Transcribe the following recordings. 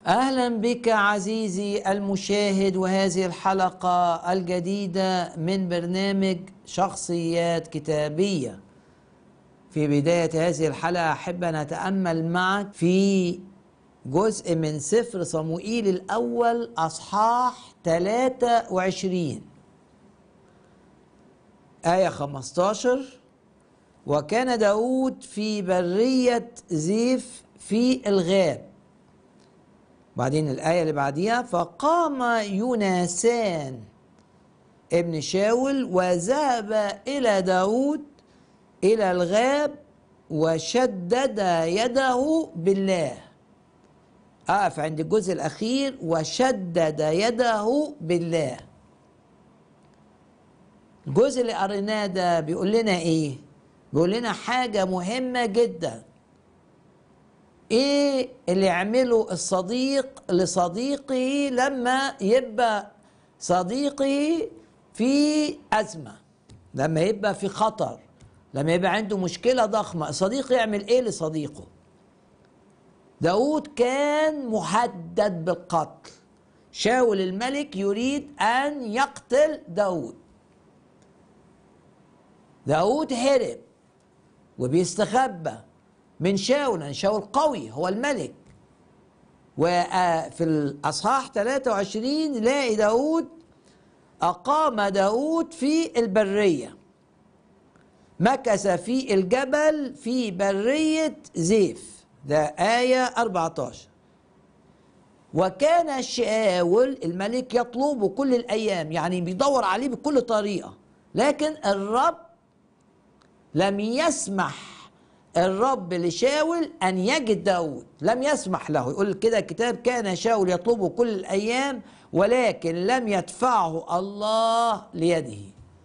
اهلا بك عزيزي المشاهد وهذه الحلقه الجديده من برنامج شخصيات كتابيه في بدايه هذه الحلقه احب ان اتامل معك في جزء من سفر صموئيل الاول اصحاح 23 ايه 15 وكان داود في بريه زيف في الغاب بعدين الآية اللي بعديها فقام يوناسان ابن شاول وذهب إلى داود إلى الغاب وشدد يده بالله أقف عند الجزء الأخير وشدد يده بالله الجزء اللي قريناه ده بيقول لنا إيه؟ بيقول لنا حاجة مهمة جداً ايه اللي يعمله الصديق لصديقه لما يبقى صديقه في ازمه لما يبقى في خطر لما يبقى عنده مشكله ضخمه الصديق يعمل ايه لصديقه داود كان مهدد بالقتل شاول الملك يريد ان يقتل داود داود هرب وبيستخبى من شاول يعني شاول قوي هو الملك وفي الأصحاح 23 نلاقي داود أقام داود في البرية مكث في الجبل في برية زيف ده آية 14 وكان شاول الملك يطلبه كل الأيام يعني بيدور عليه بكل طريقة لكن الرب لم يسمح الرب لشاول أن يجد داود لم يسمح له يقول كده الكتاب كان شاول يطلبه كل الأيام ولكن لم يدفعه الله ليده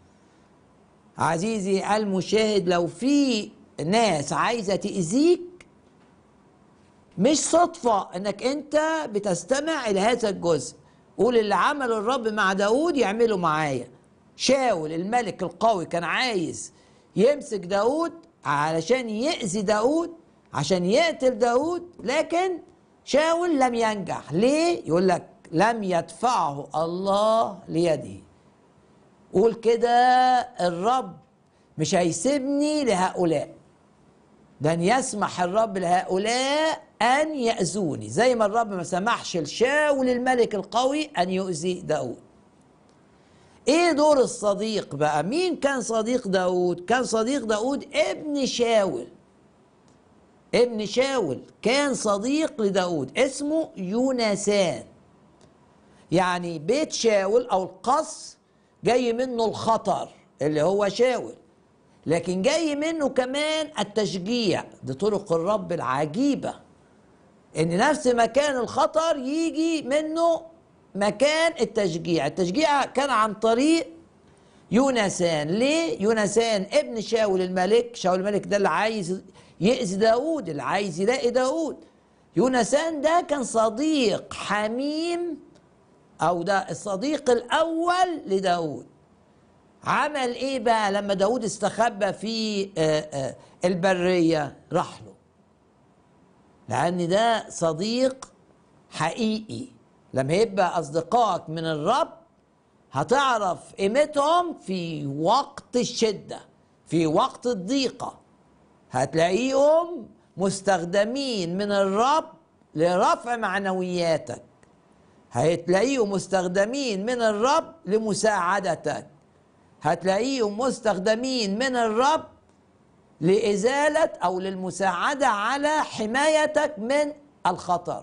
عزيزي المشاهد لو في ناس عايزة تأذيك مش صدفة انك انت بتستمع الى هذا الجزء قول اللي عمل الرب مع داود يعمله معايا شاول الملك القوي كان عايز يمسك داود علشان يأذي داود عشان يقتل داود لكن شاول لم ينجح ليه يقول لك لم يدفعه الله ليده قول كده الرب مش هيسيبني لهؤلاء لن يسمح الرب لهؤلاء أن يأذوني زي ما الرب ما سمحش لشاول الملك القوي أن يؤذي داود ايه دور الصديق بقى مين كان صديق داود كان صديق داود ابن شاول ابن شاول كان صديق لداود اسمه يونسان يعني بيت شاول او القص جاي منه الخطر اللي هو شاول لكن جاي منه كمان التشجيع دي طرق الرب العجيبة ان نفس مكان الخطر يجي منه مكان التشجيع التشجيع كان عن طريق يونسان ليه يونسان ابن شاول الملك شاول الملك ده اللي عايز يأذي داود اللي عايز يلاقي داود يونسان ده كان صديق حميم او ده الصديق الاول لداود عمل ايه بقى لما داود استخبى في البرية راح له لان ده صديق حقيقي لما يبقى اصدقائك من الرب هتعرف قيمتهم في وقت الشده في وقت الضيقه هتلاقيهم مستخدمين من الرب لرفع معنوياتك هتلاقيهم مستخدمين من الرب لمساعدتك هتلاقيهم مستخدمين من الرب لإزالة أو للمساعدة على حمايتك من الخطر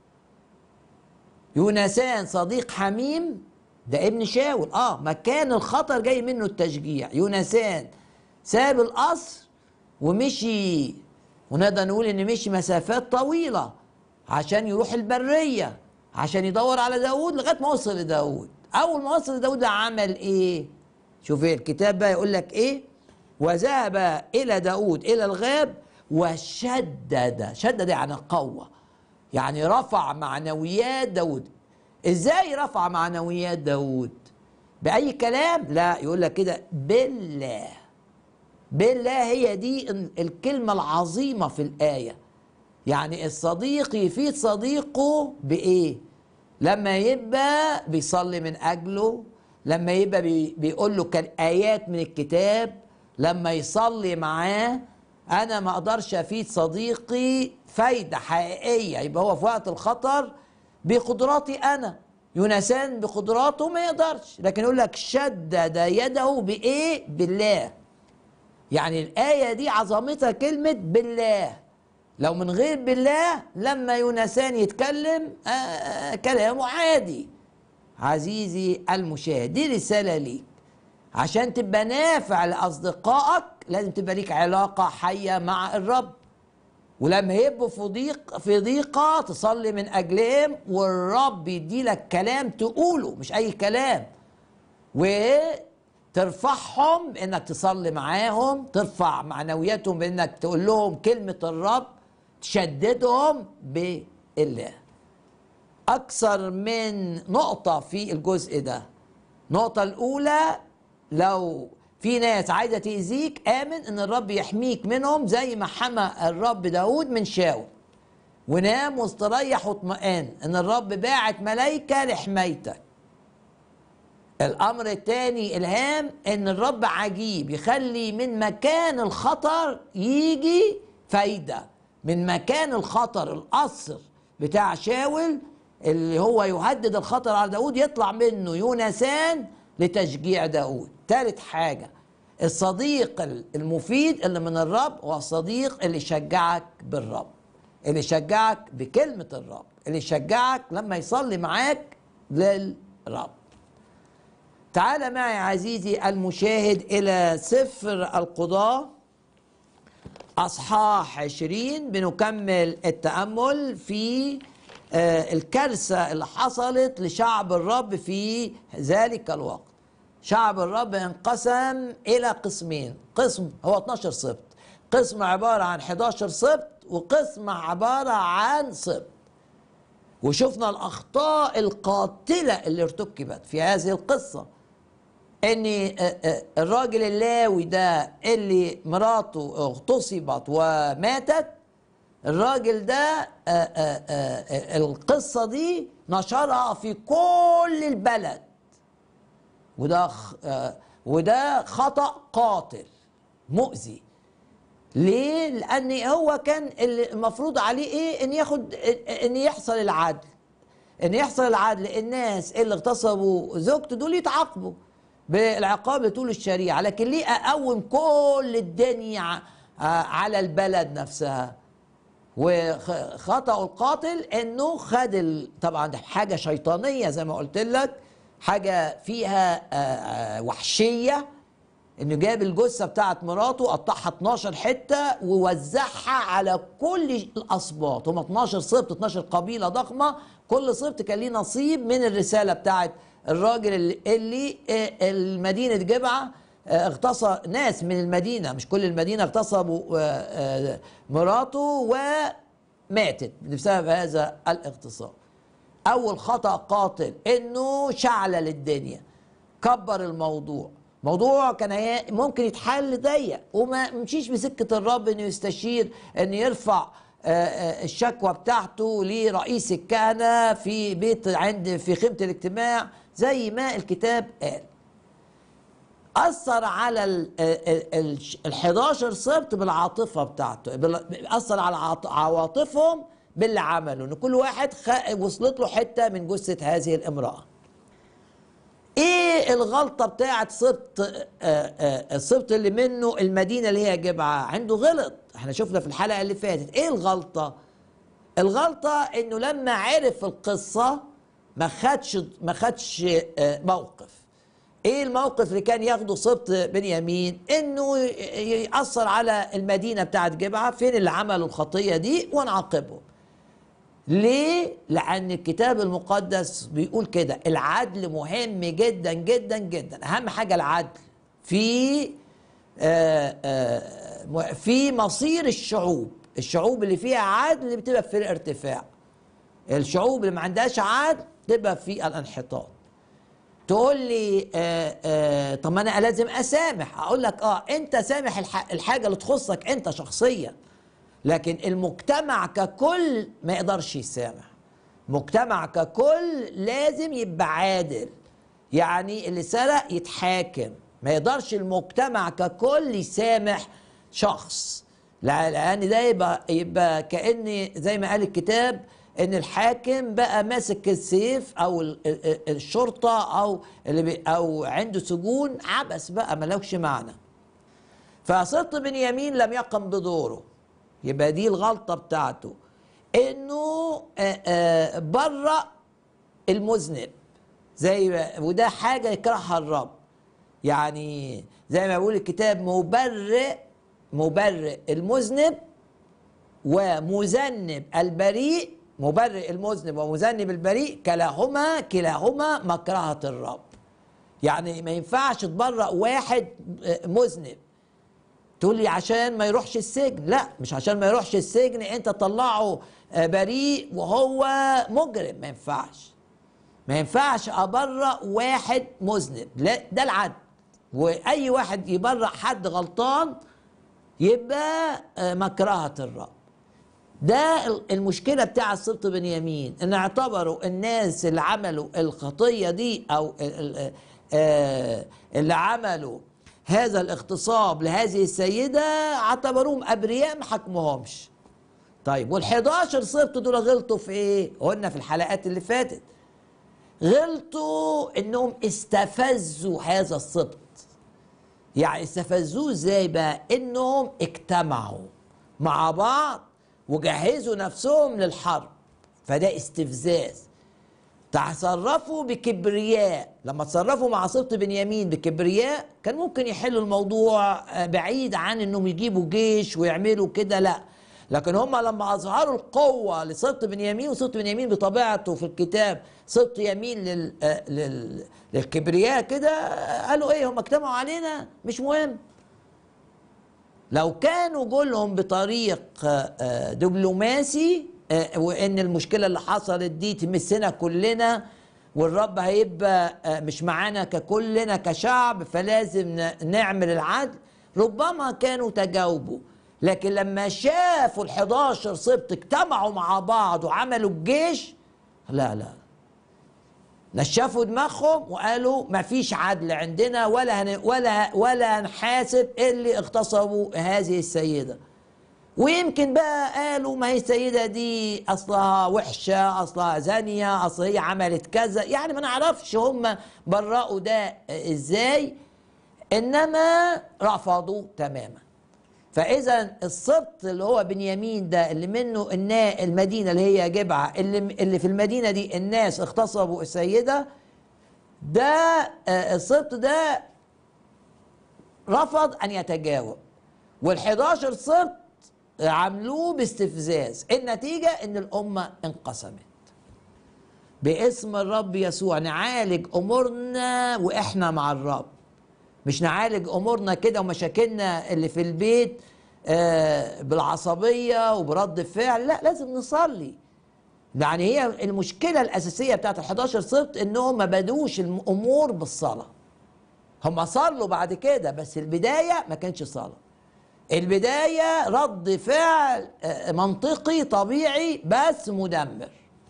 يونسان صديق حميم ده ابن شاول اه مكان الخطر جاي منه التشجيع يونسان ساب القصر ومشي ونقدر نقول ان مشي مسافات طويلة عشان يروح البرية عشان يدور على داود لغاية ما وصل لداود اول ما وصل لداود عمل ايه شوف إيه الكتاب بقى يقول لك ايه وذهب الى داود الى الغاب وشدد شدد يعني قوه يعني رفع معنويات داود ازاي رفع معنويات داود باي كلام لا يقول لك كده بالله بالله هي دي الكلمه العظيمه في الايه يعني الصديق يفيد صديقه بايه لما يبقى بيصلي من اجله لما يبقى بي بيقول له كان ايات من الكتاب لما يصلي معاه انا ما اقدرش افيد صديقي فايده حقيقيه يبقى هو في وقت الخطر بقدراتي انا يونسان بقدراته ما يقدرش لكن يقول لك شدد يده بايه بالله يعني الايه دي عظمتها كلمه بالله لو من غير بالله لما يونسان يتكلم آه كلامه عادي عزيزي المشاهد دي رساله ليك عشان تبقى نافع لاصدقائك لازم تبقى ليك علاقه حيه مع الرب ولما يبقوا في ضيق في ضيقه تصلي من اجلهم والرب يدي لك كلام تقوله مش اي كلام وترفعهم بانك تصلي معاهم ترفع معنوياتهم بانك تقول لهم كلمه الرب تشددهم بالله اكثر من نقطه في الجزء ده النقطه الاولى لو في ناس عايزه تاذيك امن ان الرب يحميك منهم زي ما حمى الرب داود من شاول ونام واستريح واطمئن ان الرب باعت ملائكه لحمايتك الامر الثاني الهام ان الرب عجيب يخلي من مكان الخطر يجي فايده من مكان الخطر القصر بتاع شاول اللي هو يهدد الخطر على داود يطلع منه يونسان لتشجيع داود ثالث حاجة الصديق المفيد اللي من الرب هو الصديق اللي يشجعك بالرب اللي يشجعك بكلمة الرب اللي يشجعك لما يصلي معاك للرب تعال معي عزيزي المشاهد إلى سفر القضاء أصحاح عشرين بنكمل التأمل في الكارثة اللي حصلت لشعب الرب في ذلك الوقت شعب الرب انقسم إلى قسمين قسم هو 12 سبط قسم عبارة عن 11 سبط وقسم عبارة عن سبط وشفنا الأخطاء القاتلة اللي ارتكبت في هذه القصة ان الراجل اللاوي ده اللي مراته اغتصبت وماتت الراجل ده آآ آآ القصة دي نشرها في كل البلد وده وده خطأ قاتل مؤذي ليه؟ لأن هو كان المفروض عليه إيه؟ إن ياخد إن يحصل العدل إن يحصل العدل الناس اللي اغتصبوا زوجته دول يتعاقبوا بالعقاب طول الشريعة لكن ليه أقوم كل الدنيا على البلد نفسها وخطأ القاتل انه خد طبعا حاجه شيطانيه زي ما قلت لك حاجه فيها وحشيه انه جاب الجثه بتاعت مراته قطعها 12 حته ووزعها على كل الاسباط هم 12 سبط 12 قبيله ضخمه كل سبط كان ليه نصيب من الرساله بتاعت الراجل اللي, اللي المدينه جبعه اغتصب ناس من المدينة مش كل المدينة اغتصبوا مراته وماتت بسبب هذا الاغتصاب أول خطأ قاتل إنه شعل للدنيا كبر الموضوع موضوع كان ممكن يتحل ضيق وما مشيش بسكة الرب إنه يستشير إنه يرفع الشكوى بتاعته لرئيس الكهنة في بيت عند في خيمة الاجتماع زي ما الكتاب قال اثر على ال 11 سبط بالعاطفه بتاعته اثر على عواطفهم باللي عمله ان كل واحد وصلت له حته من جثه هذه الامراه ايه الغلطه بتاعت سبط السبط اللي منه المدينه اللي هي جبعه عنده غلط احنا شفنا في الحلقه اللي فاتت ايه الغلطه الغلطه انه لما عرف القصه ما خدش ما خدش موقف ايه الموقف اللي كان ياخده سبط بنيامين انه ياثر على المدينه بتاعت جبعه فين اللي عملوا الخطيه دي ونعاقبهم ليه لان الكتاب المقدس بيقول كده العدل مهم جدا جدا جدا اهم حاجه العدل في آآ آآ في مصير الشعوب الشعوب اللي فيها عدل بتبقى في الارتفاع الشعوب اللي ما عندهاش عدل تبقى في الانحطاط تقول لي آآ آآ طب ما انا لازم اسامح اقول لك اه انت سامح الح- الحاجه اللي تخصك انت شخصيا لكن المجتمع ككل ما يقدرش يسامح مجتمع ككل لازم يبقى عادل يعني اللي سرق يتحاكم ما يقدرش المجتمع ككل يسامح شخص لان ده يبقى يبقى كان زي ما قال الكتاب ان الحاكم بقى ماسك السيف او الشرطه او اللي او عنده سجون عبث بقى ملوش معنى فصدق بنيامين لم يقم بدوره يبقى دي الغلطه بتاعته انه برأ المذنب زي وده حاجه يكرهها الرب يعني زي ما بيقول الكتاب مبرئ مبرئ المذنب ومذنب البريء مبرئ المذنب ومذنب البريء كلاهما كلاهما مكرهة الرب يعني ما ينفعش تبرأ واحد مذنب تقول لي عشان ما يروحش السجن لا مش عشان ما يروحش السجن انت طلعه بريء وهو مجرم ما ينفعش ما ينفعش ابرأ واحد مذنب لا ده العدل واي واحد يبرأ حد غلطان يبقى مكرهة الرب ده المشكلة بتاع السبط بنيامين ان اعتبروا الناس اللي عملوا الخطية دي او اللي عملوا هذا الاغتصاب لهذه السيدة اعتبروهم ابرياء ما حكمهمش طيب وال11 سبط دول غلطوا في ايه قلنا في الحلقات اللي فاتت غلطوا انهم استفزوا هذا السبط يعني استفزوه ازاي بقى انهم اجتمعوا مع بعض وجهزوا نفسهم للحرب فده استفزاز تصرفوا بكبرياء لما تصرفوا مع سبط بنيامين بكبرياء كان ممكن يحلوا الموضوع بعيد عن انهم يجيبوا جيش ويعملوا كده لا لكن هم لما اظهروا القوه لسبط بنيامين وسبط بنيامين بطبيعته في الكتاب سبط يمين لل... لل... للكبرياء كده قالوا ايه هم اجتمعوا علينا مش مهم لو كانوا جولهم بطريق دبلوماسي وان المشكله اللي حصلت دي تمسنا كلنا والرب هيبقى مش معانا ككلنا كشعب فلازم نعمل العدل ربما كانوا تجاوبوا لكن لما شافوا ال11 سبط اجتمعوا مع بعض وعملوا الجيش لا لا نشفوا دماغهم وقالوا ما فيش عدل عندنا ولا هن ولا ولا هنحاسب اللي اغتصبوا هذه السيده ويمكن بقى قالوا ما هي السيده دي اصلها وحشه اصلها زانيه اصل هي عملت كذا يعني ما نعرفش هم برأوا ده ازاي انما رفضوا تماما فاذا السبط اللي هو بنيامين ده اللي منه النا المدينه اللي هي جبعه اللي اللي في المدينه دي الناس اغتصبوا السيده ده السبط ده رفض ان يتجاوب وال11 سبط عملوه باستفزاز النتيجه ان الامه انقسمت باسم الرب يسوع نعالج امورنا واحنا مع الرب مش نعالج امورنا كده ومشاكلنا اللي في البيت آه بالعصبيه وبرد فعل لا لازم نصلي يعني هي المشكله الاساسيه بتاعت ال11 سبط انهم ما بدوش الامور بالصلاه هم صلوا بعد كده بس البدايه ما كانش صلاه البدايه رد فعل آه منطقي طبيعي بس مدمر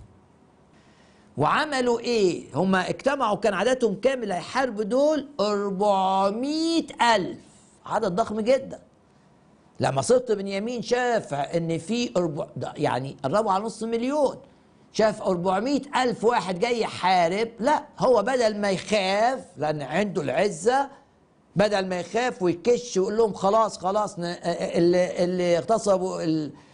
وعملوا ايه هم اجتمعوا كان عددهم كام اللي هيحاربوا دول 400 ألف عدد ضخم جدا لما سبط بنيامين شاف ان في أربع يعني قربوا على نص مليون شاف 400 ألف واحد جاي يحارب لا هو بدل ما يخاف لأن عنده العزة بدل ما يخاف ويكش ويقول لهم خلاص خلاص اللي, اللي اغتصبوا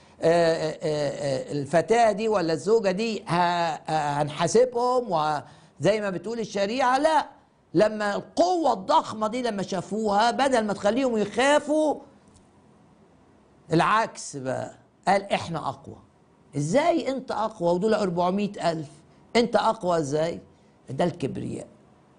الفتاة دي ولا الزوجة دي هنحاسبهم وزي ما بتقول الشريعة لا لما القوة الضخمة دي لما شافوها بدل ما تخليهم يخافوا العكس بقى قال احنا اقوى ازاي انت اقوى ودول 400 الف انت اقوى ازاي ده الكبرياء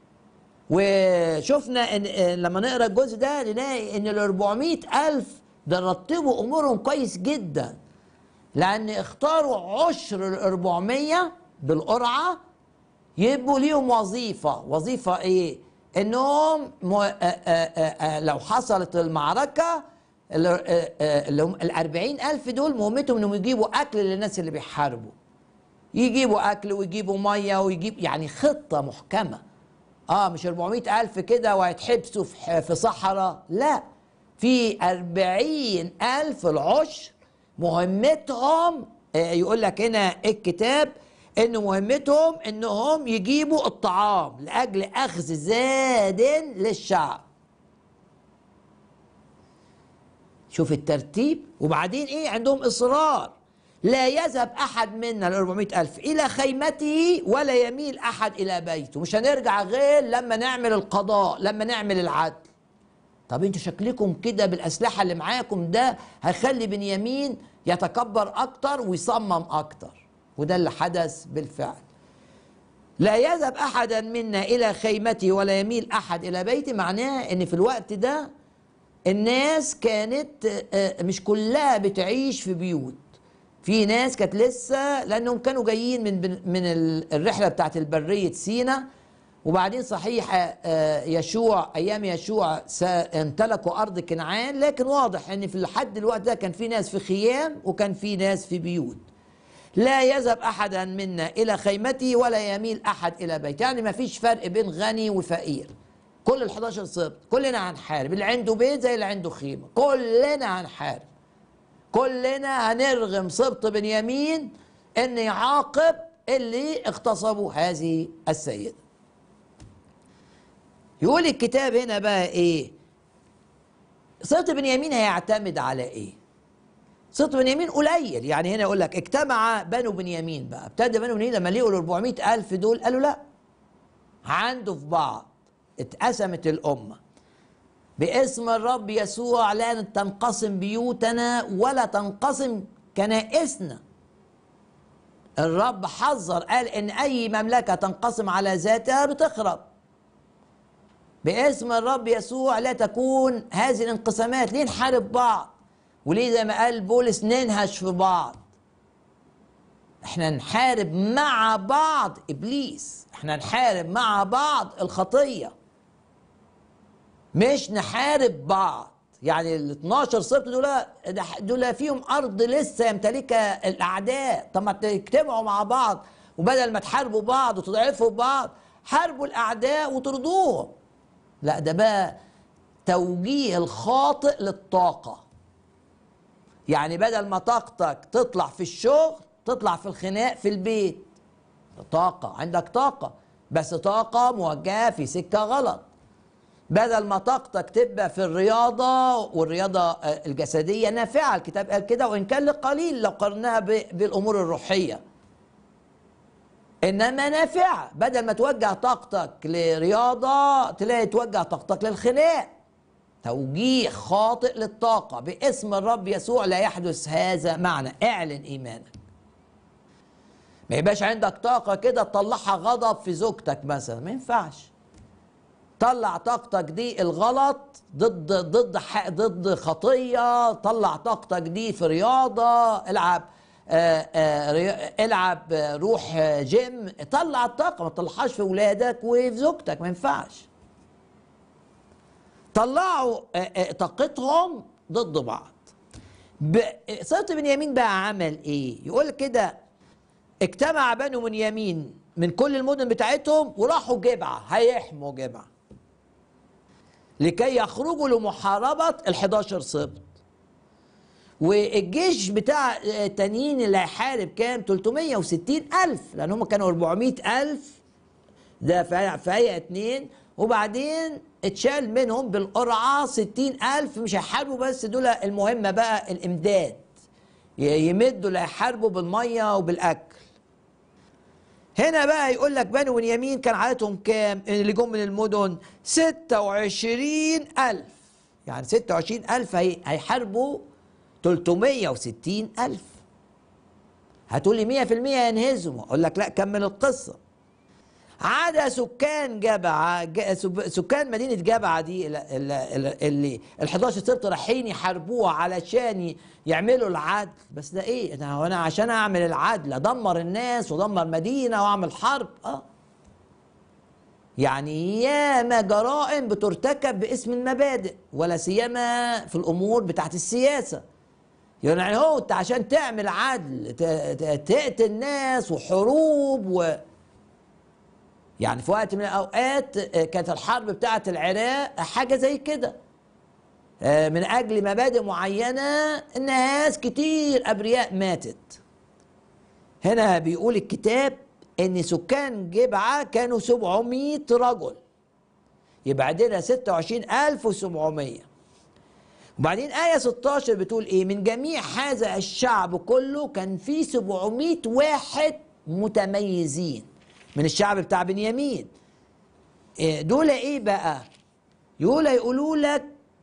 وشفنا ان لما نقرا الجزء ده نلاقي ان ال 400 الف ده رتبوا امورهم كويس جدا لان اختاروا عشر ال 400 بالقرعه يبقوا ليهم وظيفه وظيفه ايه انهم مو آآ آآ لو حصلت المعركه اللي آه، آه، اللي هم الأربعين ألف دول مهمتهم إنهم يجيبوا أكل للناس اللي بيحاربوا يجيبوا أكل ويجيبوا مية ويجيب يعني خطة محكمة اه مش 400 ألف كده وهيتحبسوا في ح- في صحراء لا في 40 ألف العشر مهمتهم آه، يقول لك هنا الكتاب ان مهمتهم انهم يجيبوا الطعام لاجل اخذ زاد للشعب شوف الترتيب وبعدين ايه عندهم اصرار لا يذهب احد منا ال 400 الف الى خيمته ولا يميل احد الى بيته مش هنرجع غير لما نعمل القضاء لما نعمل العدل طب انتوا شكلكم كده بالاسلحه اللي معاكم ده هيخلي بنيامين يتكبر اكتر ويصمم اكتر وده اللي حدث بالفعل لا يذهب احدا منا الى خيمته ولا يميل احد الى بيته معناه ان في الوقت ده الناس كانت آه، مش كلها بتعيش في بيوت في ناس كانت لسه لانهم كانوا جايين من من ال- الرحله بتاعت البريه سينا وبعدين صحيح آه، يشوع ايام يشوع س- امتلكوا ارض كنعان لكن واضح ان في لحد الوقت ده كان في ناس في خيام وكان في ناس في بيوت لا يذهب احدا منا الى خيمته ولا يميل احد الى بيته يعني ما فيش فرق بين غني وفقير كل ال 11 سبط كلنا هنحارب اللي عنده بيت زي اللي عنده خيمه كلنا هنحارب كلنا هنرغم سبط بنيامين ان يعاقب اللي اغتصبوا هذه السيده يقول الكتاب هنا بقى ايه سبط بنيامين هيعتمد على ايه سبط بنيامين قليل يعني هنا يقول لك اجتمع بنو بنيامين بقى ابتدى بنو بنيامين لما لقوا ال 400 ألف دول قالوا لا عنده في بعض اتقسمت الأمة باسم الرب يسوع لا تنقسم بيوتنا ولا تنقسم كنائسنا الرب حذر قال ان اي مملكه تنقسم على ذاتها بتخرب باسم الرب يسوع لا تكون هذه الانقسامات ليه نحارب بعض وليه زي ما قال بولس ننهش في بعض احنا نحارب مع بعض ابليس احنا نحارب مع بعض الخطيه مش نحارب بعض يعني ال 12 سبط دول دول فيهم ارض لسه يمتلكها الاعداء طب ما تجتمعوا مع بعض وبدل ما تحاربوا بعض وتضعفوا بعض حاربوا الاعداء وترضوهم لا ده بقى توجيه الخاطئ للطاقه يعني بدل ما طاقتك تطلع في الشغل تطلع في الخناق في البيت طاقة عندك طاقة بس طاقة موجهة في سكة غلط بدل ما طاقتك تبقى في الرياضة والرياضة آه، الجسدية نافعة الكتاب قال كده وإن كان لقليل لو قرناها ب- بالأمور الروحية إنما نافعة بدل ما توجه طاقتك لرياضة تلاقي توجه طاقتك للخناق توجيه خاطئ للطاقة باسم الرب يسوع لا يحدث هذا معنا اعلن إيمانك ما يبقاش عندك طاقة كده تطلعها غضب في زوجتك مثلا ما ينفعش طلع طاقتك دي الغلط ضد ضد ح- ضد خطية طلع طاقتك دي في رياضة العب آه، آه، ري- العب آه، روح آه، جيم طلع الطاقة ما تطلعهاش في ولادك وفي زوجتك ما ينفعش طلعوا آه، آه، طاقتهم ضد بعض ب- سبط بنيامين بقى عمل ايه يقول كده اجتمع بنو بنيامين من كل المدن بتاعتهم وراحوا جبعة هيحموا جبعة لكي يخرجوا لمحاربة ال 11 سبط والجيش بتاع التانيين اللي هيحارب كام 360 ألف لأن هم كانوا 400 ألف ده في في هيئة اتنين وبعدين اتشال منهم بالقرعة 60 ألف مش هيحاربوا بس دول المهمة بقى الإمداد ي- يمدوا اللي هيحاربوا بالمية وبالأكل هنا بقى يقول لك بنو بنيامين كان عددهم كام اللي جم من المدن 26 ألف يعني 26 ألف هي- هيحاربوا 360 ألف هتقولي 100% ينهزموا أقول لك لا كمل القصة عدا سكان جبعة ج- سب- سكان مدينة جبعة دي ال- ال- ال- اللي ال 11 سبط رايحين يحاربوها علشان ي- يعملوا العدل بس ده ايه انا هو انا عشان اعمل العدل ادمر الناس وادمر مدينة واعمل حرب اه يعني ياما جرائم بترتكب باسم المبادئ ولا سيما في الامور بتاعت السياسه يعني هو انت عشان تعمل عدل ت- ت- تقتل ناس وحروب و يعني في وقت من الاوقات آه، كانت الحرب بتاعت العراق حاجه زي كده آه، من اجل مبادئ معينه ناس كتير ابرياء ماتت هنا بيقول الكتاب ان سكان جبعه كانوا 700 رجل يبقى عندنا 26700 وبعدين آية 16 بتقول إيه؟ من جميع هذا الشعب كله كان في 700 واحد متميزين من الشعب بتاع بنيامين إيه دول إيه بقى؟ يقول يقولوا لك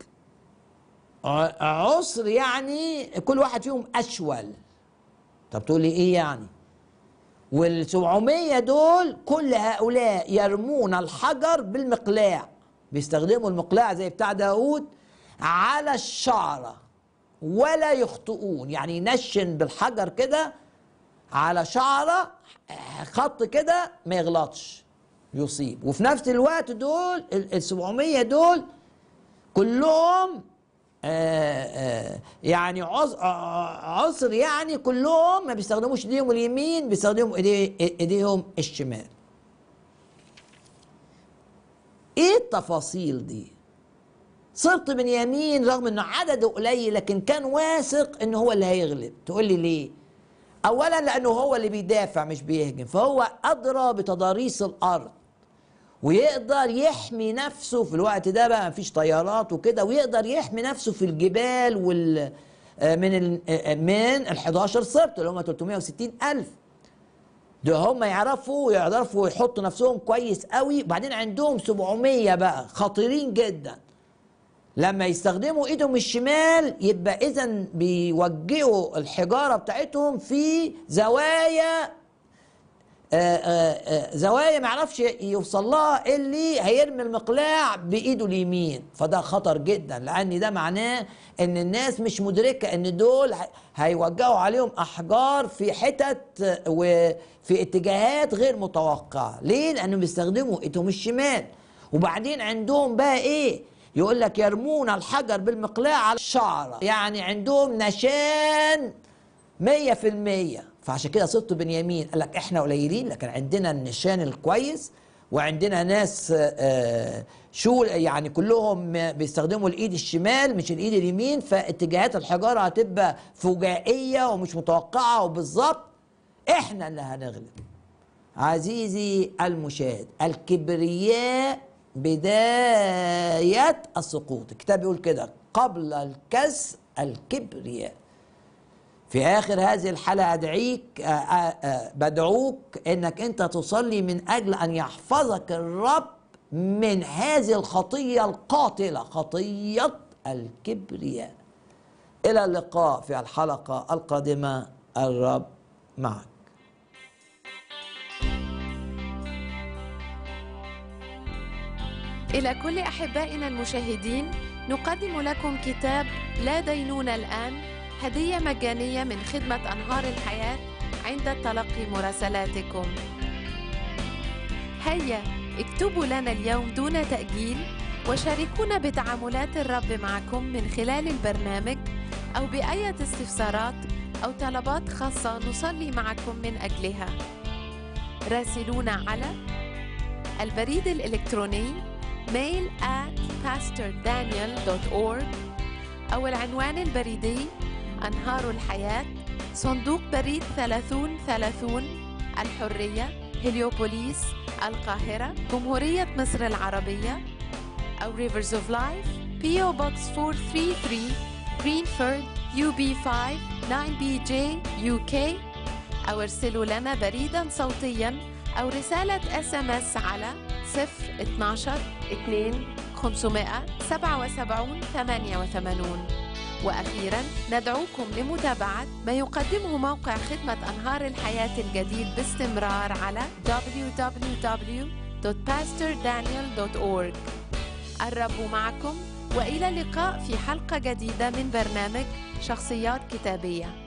ع- عسر يعني كل واحد فيهم أشول طب تقول لي إيه يعني؟ وال 700 دول كل هؤلاء يرمون الحجر بالمقلاع بيستخدموا المقلاع زي بتاع داود على الشعرة ولا يخطئون يعني ينشن بالحجر كده على شعرة خط كده ما يغلطش يصيب وفي نفس الوقت دول ال 700 دول كلهم آه آه يعني عص- آه، عصر يعني كلهم ما بيستخدموش ايديهم اليمين بيستخدموا إيدي- ايديهم الشمال ايه التفاصيل دي صرت بنيامين رغم انه عدده قليل لكن كان واثق انه هو اللي هيغلب تقول لي ليه اولا لانه هو اللي بيدافع مش بيهجم فهو ادرى بتضاريس الارض ويقدر يحمي نفسه في الوقت ده بقى مفيش طيارات وكده ويقدر يحمي نفسه في الجبال وال آه، من ال آه، من ال 11 سبت اللي هم 360 الف ده هم يعرفوا يعرفوا يحطوا نفسهم كويس قوي وبعدين عندهم 700 بقى خطيرين جدا لما يستخدموا ايدهم الشمال يبقى اذا بيوجهوا الحجاره بتاعتهم في زوايا آه، آه، آه، زوايا ما يعرفش يوصل لها اللي هيرمي المقلاع بايده اليمين فده خطر جدا لان ده معناه ان الناس مش مدركه ان دول ه- هيوجهوا عليهم احجار في حتت آه، وفي اتجاهات غير متوقعه ليه لانهم بيستخدموا ايدهم الشمال وبعدين عندهم بقى ايه يقول لك يرمون الحجر بالمقلاع على الشعره يعني عندهم نشان مية في المية فعشان كده صرت بنيامين قال لك احنا قليلين لكن عندنا النشان الكويس وعندنا ناس آه، شو يعني كلهم بيستخدموا الايد الشمال مش الايد اليمين فاتجاهات الحجاره هتبقى فجائيه ومش متوقعه وبالظبط احنا اللي هنغلب عزيزي المشاهد الكبرياء بداية السقوط الكتاب يقول كده قبل الكسر الكبرياء في آخر هذه الحلقة أدعيك آه، آه، آه، بدعوك إنك أنت تصلي من أجل أن يحفظك الرب من هذه الخطية القاتلة خطية الكبرياء إلى اللقاء في الحلقة القادمة الرب معك إلى كل أحبائنا المشاهدين نقدم لكم كتاب لا دينون الآن هدية مجانية من خدمة أنهار الحياة عند تلقي مراسلاتكم هيا اكتبوا لنا اليوم دون تأجيل وشاركونا بتعاملات الرب معكم من خلال البرنامج أو بأية استفسارات أو طلبات خاصة نصلي معكم من أجلها راسلونا على البريد الإلكتروني mail at pastordaniel.org أو العنوان البريدي أنهار الحياة صندوق بريد 3030 الحرية هليوبوليس القاهرة جمهورية مصر العربية أو Rivers of Life PO Box 433 Greenford UB5 9BJ UK أو ارسلوا لنا بريدا صوتيا أو رسالة اس ام اس على 012 2 577 88 وأخيرا ندعوكم لمتابعة ما يقدمه موقع خدمة أنهار الحياة الجديد باستمرار على www.pastordaniel.org الرب معكم وإلى اللقاء في حلقة جديدة من برنامج شخصيات كتابية